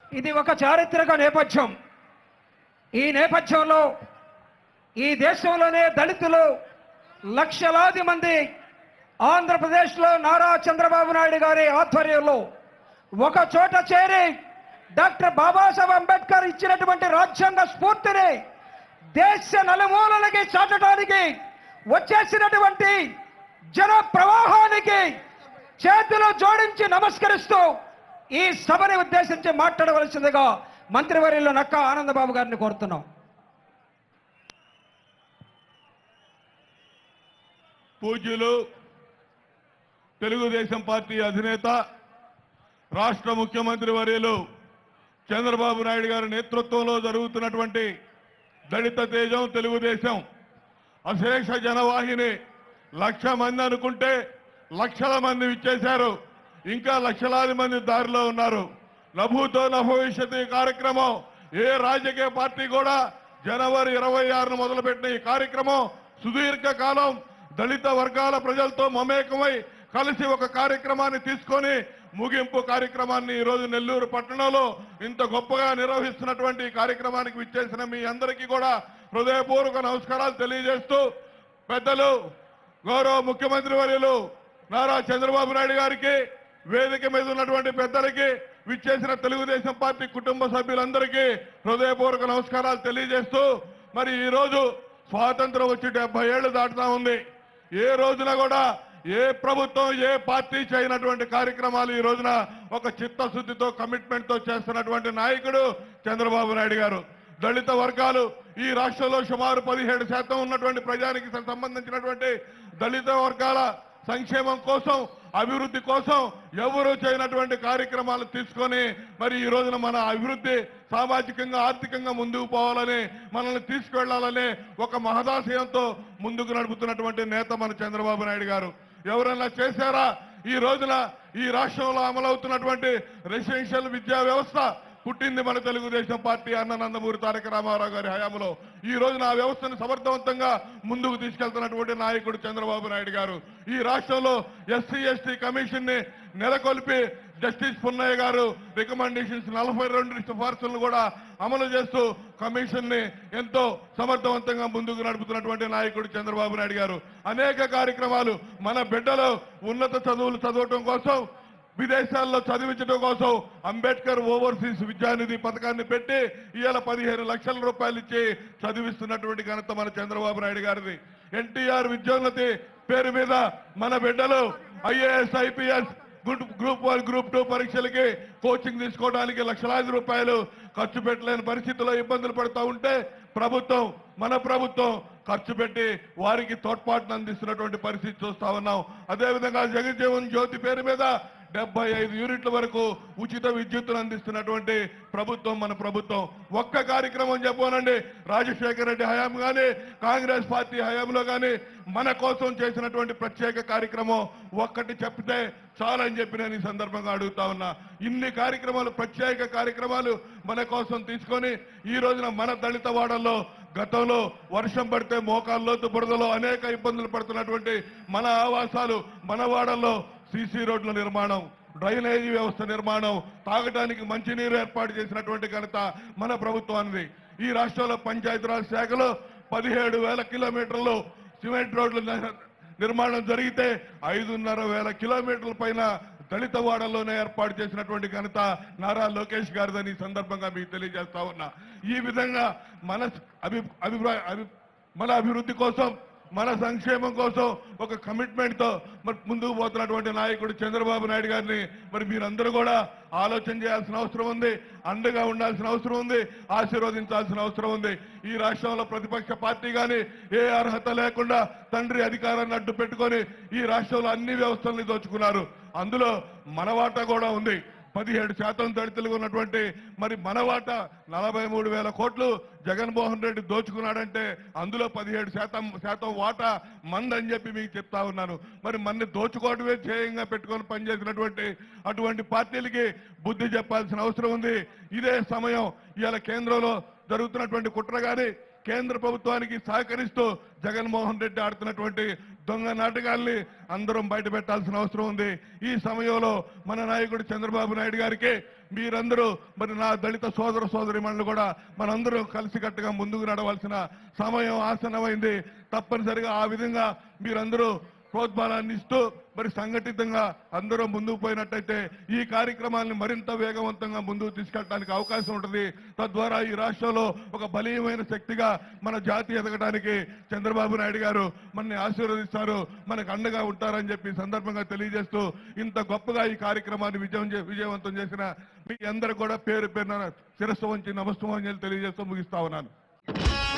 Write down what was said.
ఇది ఒక చారిత్రక నేపథ్యం ఈ నేపథ్యంలో ఈ దేశంలోనే దళితులు లక్షలాది మంది ఆంధ్రప్రదేశ్లో నారా చంద్రబాబు నాయుడు గారి ఆధ్వర్యంలో ఒక చోట చేరి డాక్టర్ బాబాసాహెబ్ అంబేద్కర్ ఇచ్చినటువంటి రాజ్యాంగ స్ఫూర్తిని దేశ నలుమూలలకి చాటడానికి వచ్చేసినటువంటి జన ప్రవాహానికి చేతులు జోడించి నమస్కరిస్తూ ఈ సభని ఉద్దేశించి మాట్లాడవలసిందిగా మంత్రివర్యులు నక్క ఆనందబాబు గారిని కోరుతున్నాం పూజ్యులు తెలుగుదేశం పార్టీ అధినేత రాష్ట్ర ముఖ్యమంత్రి వర్యులు చంద్రబాబు నాయుడు గారి నేతృత్వంలో జరుగుతున్నటువంటి దళిత తేజం తెలుగుదేశం అశేష జనవాహిని లక్ష మంది అనుకుంటే లక్షల మంది ఇచ్చేశారు ఇంకా లక్షలాది మంది దారిలో ఉన్నారు నభూతో నభవిష్యత్ ఈ కార్యక్రమం ఏ రాజకీయ పార్టీ కూడా జనవరి ఇరవై ఆరున మొదలుపెట్టిన ఈ కార్యక్రమం సుదీర్ఘ కాలం దళిత వర్గాల ప్రజలతో మమేకమై కలిసి ఒక కార్యక్రమాన్ని తీసుకొని ముగింపు కార్యక్రమాన్ని ఈ రోజు నెల్లూరు పట్టణంలో ఇంత గొప్పగా నిర్వహిస్తున్నటువంటి ఈ కార్యక్రమానికి విచ్చేసిన మీ అందరికీ కూడా హృదయపూర్వక నమస్కారాలు తెలియజేస్తూ పెద్దలు గౌరవ ముఖ్యమంత్రి వర్యులు నారా చంద్రబాబు నాయుడు గారికి వేదిక మీద ఉన్నటువంటి పెద్దలకి విచ్చేసిన తెలుగుదేశం పార్టీ కుటుంబ సభ్యులందరికీ హృదయపూర్వక నమస్కారాలు తెలియజేస్తూ మరి ఈ రోజు స్వాతంత్రం వచ్చి డెబ్బై ఏళ్ళు దాటుతా ఉంది ఏ రోజున కూడా ఏ ప్రభుత్వం ఏ పార్టీ చేయనటువంటి కార్యక్రమాలు ఈ రోజున ఒక చిత్తశుద్ధితో కమిట్మెంట్ తో చేస్తున్నటువంటి నాయకుడు చంద్రబాబు నాయుడు గారు దళిత వర్గాలు ఈ రాష్ట్రంలో సుమారు పదిహేడు శాతం ఉన్నటువంటి ప్రజానికి సంబంధించినటువంటి దళిత వర్గాల సంక్షేమం కోసం అభివృద్ధి కోసం ఎవరు చేయనటువంటి కార్యక్రమాలు తీసుకొని మరి ఈ రోజున మన అభివృద్ధి సామాజికంగా ఆర్థికంగా ముందుకు పోవాలని మనల్ని తీసుకువెళ్లాలని ఒక మహదాశయంతో ముందుకు నడుపుతున్నటువంటి నేత మన చంద్రబాబు నాయుడు గారు ఎవరన్నా చేశారా ఈ రోజున ఈ రాష్ట్రంలో అమలవుతున్నటువంటి రెసిడెన్షియల్ విద్యా వ్యవస్థ పుట్టింది మన తెలుగుదేశం పార్టీ అన్న నందమూరి తారక రామారావు గారి హయాంలో ఈ రోజున ఆ వ్యవస్థను సమర్థవంతంగా ముందుకు తీసుకెళ్తున్నటువంటి నాయకుడు చంద్రబాబు నాయుడు గారు ఈ రాష్ట్రంలో ఎస్సీ ఎస్టీ కమిషన్ ని నెలకొల్పి జస్టిస్ పున్నయ్య గారు రికమెండేషన్స్ నలభై రెండు సిఫార్సులను కూడా అమలు చేస్తూ కమిషన్ ని ఎంతో సమర్థవంతంగా ముందుకు నడుపుతున్నటువంటి నాయకుడు చంద్రబాబు నాయుడు గారు అనేక కార్యక్రమాలు మన బిడ్డలు ఉన్నత చదువులు చదవటం కోసం విదేశాల్లో చదివించడం కోసం అంబేద్కర్ ఓవర్సీస్ విద్యానిధి పథకాన్ని పెట్టి ఇవాళ పదిహేను లక్షల రూపాయలు ఇచ్చి చదివిస్తున్నటువంటి ఘనత మన చంద్రబాబు నాయుడు గారిది ఎన్టీఆర్ విద్యోన్నతి పేరు మీద మన బిడ్డలు IAS IPS group one group two పరీక్షలకి కోచింగ్ తీసుకోవడానికి లక్షలాది రూపాయలు ఖర్చు పెట్టలేని పరిస్థితిలో ఇబ్బందులు పడుతూ ఉంటే ప్రభుత్వం మన ప్రభుత్వం ఖర్చు పెట్టి వారికి తోడ్పాటును అందిస్తున్నటువంటి పరిస్థితి చూస్తా ఉన్నాం అదేవిధంగా జగజ్జీవన్ జ్యోతి పేరు మీద డెబ్బై ఐదు యూనిట్ల వరకు ఉచిత విద్యుత్తును అందిస్తున్నటువంటి ప్రభుత్వం మన ప్రభుత్వం ఒక్క కార్యక్రమం చెప్పానండి రాజశేఖర రెడ్డి హయాం కానీ కాంగ్రెస్ పార్టీ హయాంలో కానీ మన కోసం చేసినటువంటి ప్రత్యేక కార్యక్రమం ఒక్కటి చెప్తే చాలని చెప్పి నేను ఈ సందర్భంగా అడుగుతా ఉన్నా ఇన్ని కార్యక్రమాలు ప్రత్యేక కార్యక్రమాలు మన కోసం తీసుకొని ఈ రోజున మన దళిత వాడల్లో గతంలో వర్షం పడితే మోకాల్లోతు బురదలో అనేక ఇబ్బందులు పడుతున్నటువంటి మన ఆవాసాలు మన వాడల్లో సీసీ రోడ్ల నిర్మాణం డ్రైనేజీ వ్యవస్థ నిర్మాణం తాగడానికి మంచినీరు ఏర్పాటు చేసినటువంటి ఘనత మన ప్రభుత్వానికి ఈ రాష్ట్రంలో పంచాయతీరాజ్ శాఖలో పదిహేడు వేల కిలోమీటర్లు సిమెంట్ రోడ్లు ని- నిర్మాణం జరిగితే ఐదున్నర వేల కిలోమీటర్ల పైన దళిత వాడల్లోనే ఏర్పాటు చేసినటువంటి ఘనత నారా లోకేష్ గారిదని ఈ సందర్భంగా మీకు తెలియజేస్తా ఉన్నా ఈ విధంగా మన అభి అభిప్రాయ అభి- మన అభివృద్ధి కోసం మన సంక్షేమం కోసం ఒక కమిట్మెంట్ తో మరి ముందుకు పోతున్నటువంటి నాయకుడు చంద్రబాబు నాయుడు గారిని మరి మీరందరూ కూడా ఆలోచన చేయాల్సిన అవసరం ఉంది అండగా ఉండాల్సిన అవసరం ఉంది ఆశీర్వదించాల్సిన అవసరం ఉంది ఈ రాష్ట్రంలో ప్రతిపక్ష పార్టీ కానీ ఏ అర్హత లేకుండా తండ్రి అధికారాన్ని అడ్డు పెట్టుకొని ఈ రాష్ట్రంలో అన్ని వ్యవస్థల్ని దోచుకున్నారు అందులో మన వాటా కూడా ఉంది పదిహేడు శాతం దళితులుగా ఉన్నటువంటి మరి మన వాటా నలభై మూడు వేల కోట్లు జగన్మోహన్ రెడ్డి దోచుకున్నాడంటే అందులో పదిహేడు శాతం శాతం వాటా మందని చెప్పి మీకు చెప్తా ఉన్నాను మరి మన్ని దోచుకోవడమే ధ్యేయంగా పెట్టుకొని పనిచేసినటువంటి అటువంటి పార్టీలకి బుద్ధి చెప్పాల్సిన అవసరం ఉంది ఇదే సమయం ఇవాళ కేంద్రంలో జరుగుతున్నటువంటి కుట్ర గాని కేంద్ర ప్రభుత్వానికి సహకరిస్తూ జగన్మోహన్ రెడ్డి ఆడుతున్నటువంటి దొంగ నాటకాల్ని అందరం బయట పెట్టాల్సిన అవసరం ఉంది ఈ సమయంలో మన నాయకుడు చంద్రబాబు నాయుడు గారికి మీరందరూ మరి నా దళిత సోదర సోదరి కూడా మనందరూ కలిసికట్టుగా ముందుకు నడవలసిన సమయం ఆసన్నమైంది తప్పనిసరిగా ఆ విధంగా మీరందరూ ప్రోద్బలాన్ని ఇస్తూ మరి సంఘటితంగా అందరూ ముందుకు పోయినట్టయితే ఈ కార్యక్రమాన్ని మరింత వేగవంతంగా ముందుకు తీసుకెళ్ళడానికి అవకాశం ఉంటుంది తద్వారా ఈ రాష్ట్రంలో ఒక బలీయమైన శక్తిగా మన జాతి ఎదగడానికి చంద్రబాబు నాయుడు గారు మనని ఆశీర్వదిస్తారు మనకు అండగా ఉంటారని చెప్పి ఈ సందర్భంగా తెలియజేస్తూ ఇంత గొప్పగా ఈ కార్యక్రమాన్ని విజయం చే- విజయవంతం చేసిన మీ అందరూ కూడా పేరు పేరున శిరస్సు వంచి నమస్కారం తెలియజేస్తూ ముగిస్తా ఉన్నాను